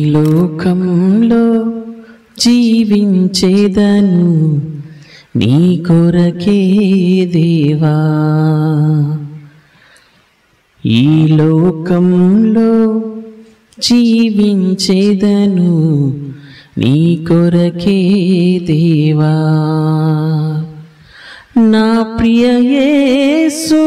లోకంలో జీవించేదను నీ కొరకే దేవా ఈ లోకంలో జీవించేదను నీ కొరకే దేవా నా ప్రియ యేసు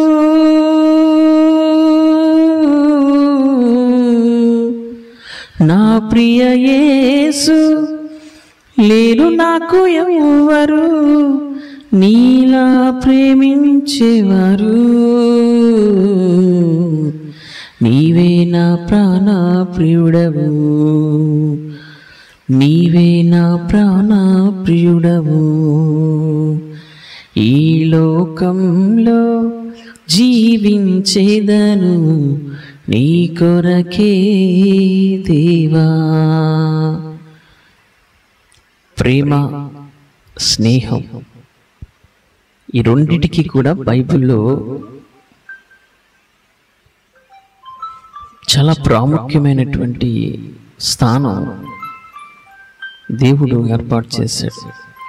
నా ప్రియ యేసు లేరు నాకు ఎవరు నీలా ప్రేమించేవారు నీవే నా ప్రాణ ప్రియుడవు నీవే నా ప్రాణ ప్రియుడవు ఈ లోకంలో జీవించేదను నీ కొరకే దేవా ప్రేమ స్నేహం ఈ రెండిటికి కూడా బైబిల్లో చాలా ప్రాముఖ్యమైనటువంటి స్థానం దేవుడు ఏర్పాటు చేశాడు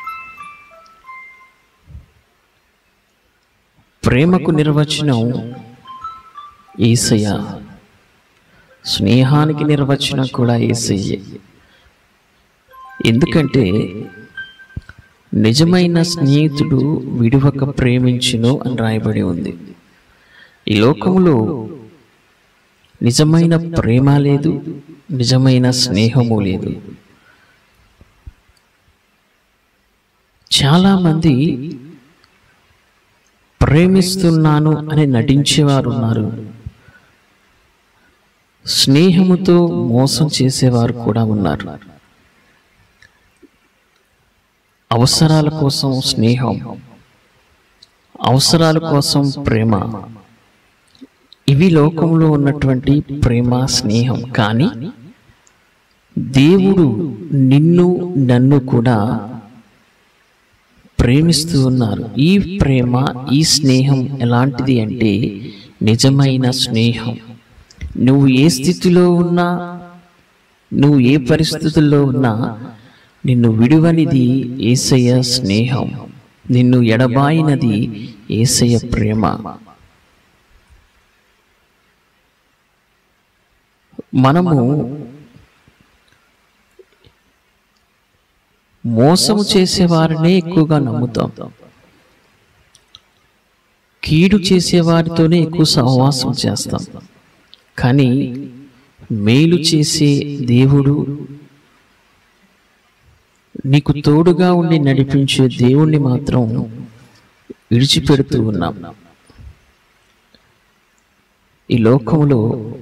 ప్రేమకు నిర్వచనం ఏసయ్య స్నేహానికి నిర్వచనం కూడా ఏసయ్యే ఎందుకంటే నిజమైన స్నేహితుడు విడువక ప్రేమించును అని రాయబడి ఉంది ఈ లోకంలో నిజమైన ప్రేమ లేదు నిజమైన స్నేహము లేదు చాలామంది ప్రేమిస్తున్నాను అని నటించేవారు ఉన్నారు స్నేహముతో మోసం చేసేవారు కూడా ఉన్నారు అవసరాల కోసం స్నేహం అవసరాల కోసం ప్రేమ ఇవి లోకంలో ఉన్నటువంటి ప్రేమ స్నేహం కానీ దేవుడు నిన్ను నన్ను కూడా ప్రేమిస్తూ ఉన్నారు ఈ ప్రేమ ఈ స్నేహం ఎలాంటిది అంటే నిజమైన స్నేహం నువ్వు ఏ స్థితిలో ఉన్నా నువ్వు ఏ పరిస్థితుల్లో ఉన్నా నిన్ను విడువనిది ఏసయ్య స్నేహం నిన్ను ఎడబాయినది ఏసయ్య ప్రేమ మనము మోసము చేసేవారినే ఎక్కువగా నమ్ముతాం కీడు చేసేవారితోనే ఎక్కువ సహవాసం చేస్తాం కానీ మేలు చేసే దేవుడు నీకు తోడుగా ఉండి నడిపించే దేవుణ్ణి మాత్రం విడిచిపెడుతూ ఉన్నాం ఈ లోకంలో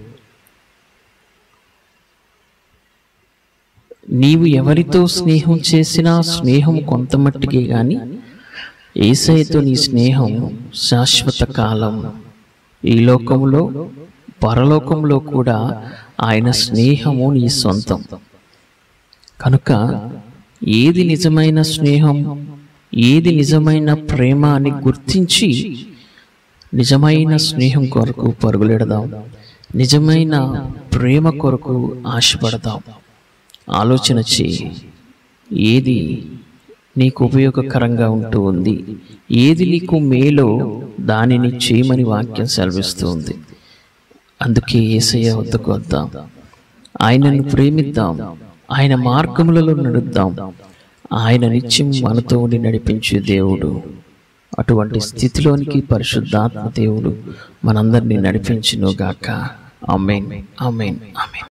నీవు ఎవరితో స్నేహం చేసినా స్నేహం కొంతమట్టికే గాని ఏసైతో నీ స్నేహం శాశ్వత కాలం ఈ లోకంలో పరలోకంలో కూడా ఆయన స్నేహము నీ సొంతం కనుక ఏది నిజమైన స్నేహం ఏది నిజమైన ప్రేమ అని గుర్తించి నిజమైన స్నేహం కొరకు పరుగులెడదాం నిజమైన ప్రేమ కొరకు ఆశపడదాం ఆలోచన చేయి ఏది నీకు ఉపయోగకరంగా ఉంటూ ఉంది ఏది నీకు మేలో దానిని చేయమని వాక్యం సెలవిస్తుంది అందుకే ఏసయ్య వద్దకు వద్దాం ఆయనను ప్రేమిద్దాం ఆయన మార్గములలో నడుద్దాం ఆయన నిత్యం మనతో ఉండి నడిపించే దేవుడు అటువంటి స్థితిలోనికి పరిశుద్ధాత్మ దేవుడు మనందరినీ నడిపించును గాక ఆమెన్ ఆమెన్ ఆమెన్